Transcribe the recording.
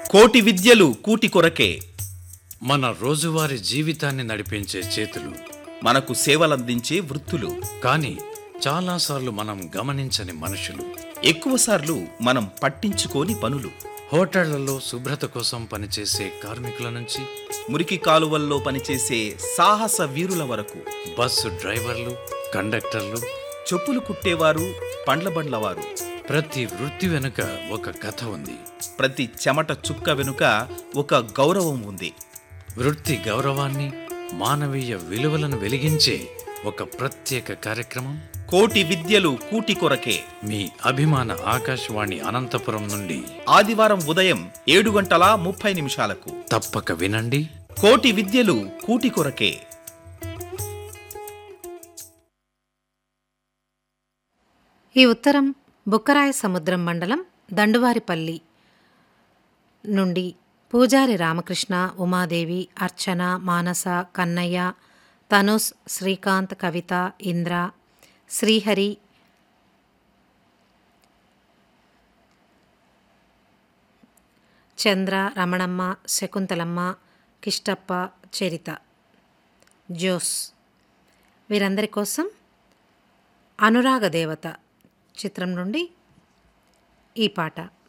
కోటి విద్యలు కూటి కొరకే మన రోజువారీ జీవితాన్ని నడిపించే చేతులు మనకు సేవలందించే వృత్తులు కానీ చాలాసార్లు మనం గమనించని మనుషులు ఎక్కువసార్లు మనం పట్టించుకోని పనులు హోటళ్లలో శుభ్రత కోసం పనిచేసే కార్మికుల నుంచి మురికి కాలువల్లో పనిచేసే సాహస వీరుల వరకు బస్సు డ్రైవర్లు కండక్టర్లు చెప్పులు కుట్టేవారు పండ్ల బండ్లవారు ప్రతి వృత్తి వెనుక ఒక కథ ఉంది ప్రతి చెమట చుక్క వెనుక ఒక గౌరవం ఉంది వృత్తి గౌరవాన్ని మానవీయ విలువలను వెలిగించే ఒక ప్రత్యేక కార్యక్రమం కోటి విద్యలు కూటి కొరకే మీ అభిమాన ఆకాశవాణి అనంతపురం నుండి ఆదివారం ఉదయం ఏడు గంటల ముప్పై నిమిషాలకు తప్పక వినండి కోటి విద్యలు కూటి కొరకే ఈ ఉత్తరం బుక్కరాయ సముద్రం మండలం దండువారిపల్లి నుండి పూజారి రామకృష్ణ ఉమాదేవి అర్చన మానస కన్నయ్య తనుస్ శ్రీకాంత్ కవిత ఇంద్ర శ్రీహరి చంద్ర రమణమ్మ శకుంతలమ్మ కిష్టప్ప చరిత జోస్ వీరందరి కోసం అనురాగ దేవత చిత్రం నుండి ఈ పాట